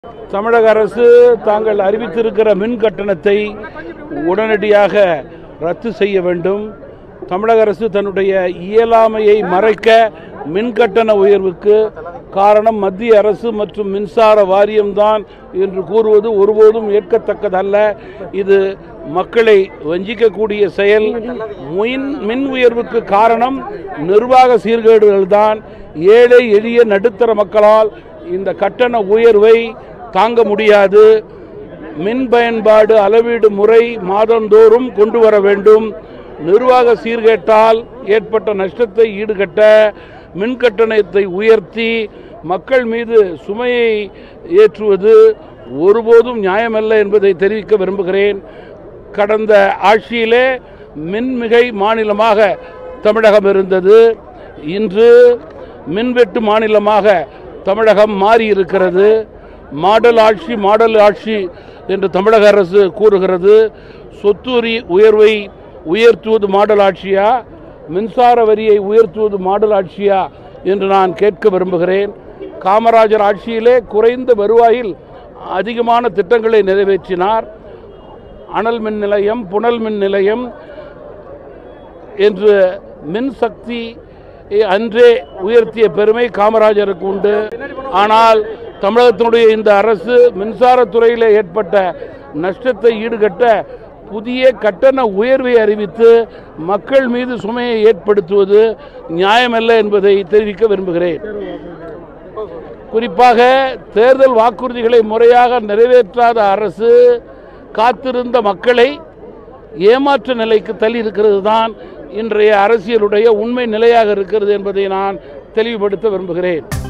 தமிழக அரசு தாங்கள் அறிவித்திருக்கிற மின் கட்டணத்தை உடனடியாக ரத்து செய்ய வேண்டும் தமிழக அரசு தன்னுடைய இயலாமையை மறைக்க மின் கட்டண உயர்வுக்கு காரணம் மத்திய அரசு மற்றும் மின்சார வாரியம்தான் என்று கூறுவது ஒருபோதும் ஏற்கத்தக்கதல்ல இது மக்களை வஞ்சிக்கக்கூடிய செயல் மின் மின் உயர்வுக்கு காரணம் நிர்வாக சீர்கேடுகள் தான் ஏழை எளிய நடுத்தர மக்களால் இந்த கட்டண உயர்வை தாங்க முடியாது மின் பயன்பாடு அளவீடு முறை மாதந்தோறும் கொண்டு வர வேண்டும் நிர்வாக சீர்கேட்டால் ஏற்பட்ட நஷ்டத்தை ஈடுகட்ட மின் கட்டணத்தை உயர்த்தி மக்கள் மீது சுமையை ஏற்றுவது ஒருபோதும் நியாயமல்ல என்பதை தெரிவிக்க விரும்புகிறேன் கடந்த ஆட்சியிலே மின்மிகை மாநிலமாக தமிழகம் இருந்தது இன்று மின்வெட்டு மாநிலமாக தமிழகம் மாறி இருக்கிறது மாடல் ஆட்சி மாடல் ஆட்சி என்று தமிழக அரசு கூறுகிறது சொத்துரி உயர்வை உயர்த்துவது மாடல் ஆட்சியா மின்சார வரியை உயர்த்துவது மாடல் ஆட்சியா என்று நான் கேட்க விரும்புகிறேன் காமராஜர் ஆட்சியிலே குறைந்த வருவாயில் அதிகமான திட்டங்களை நிறைவேற்றினார் அனல் மின் நிலையம் புனல் மின் நிலையம் என்று மின்சக்தி அன்றே உயர்த்திய பெருமை காமராஜருக்கு உண்டு ஆனால் தமிழகத்தினுடைய இந்த அரசு மின்சாரத்துறையில் ஏற்பட்ட நஷ்டத்தை ஈடுகட்ட புதிய கட்டண உயர்வை அறிவித்து மக்கள் மீது சுமையை ஏற்படுத்துவது நியாயமல்ல என்பதை தெரிவிக்க விரும்புகிறேன் குறிப்பாக தேர்தல் வாக்குறுதிகளை முறையாக நிறைவேற்றாத அரசு காத்திருந்த மக்களை ஏமாற்ற நிலைக்கு தள்ளி இருக்கிறது தான் இன்றைய அரசியலுடைய உண்மை நிலையாக இருக்கிறது என்பதை நான் தெளிவுபடுத்த விரும்புகிறேன்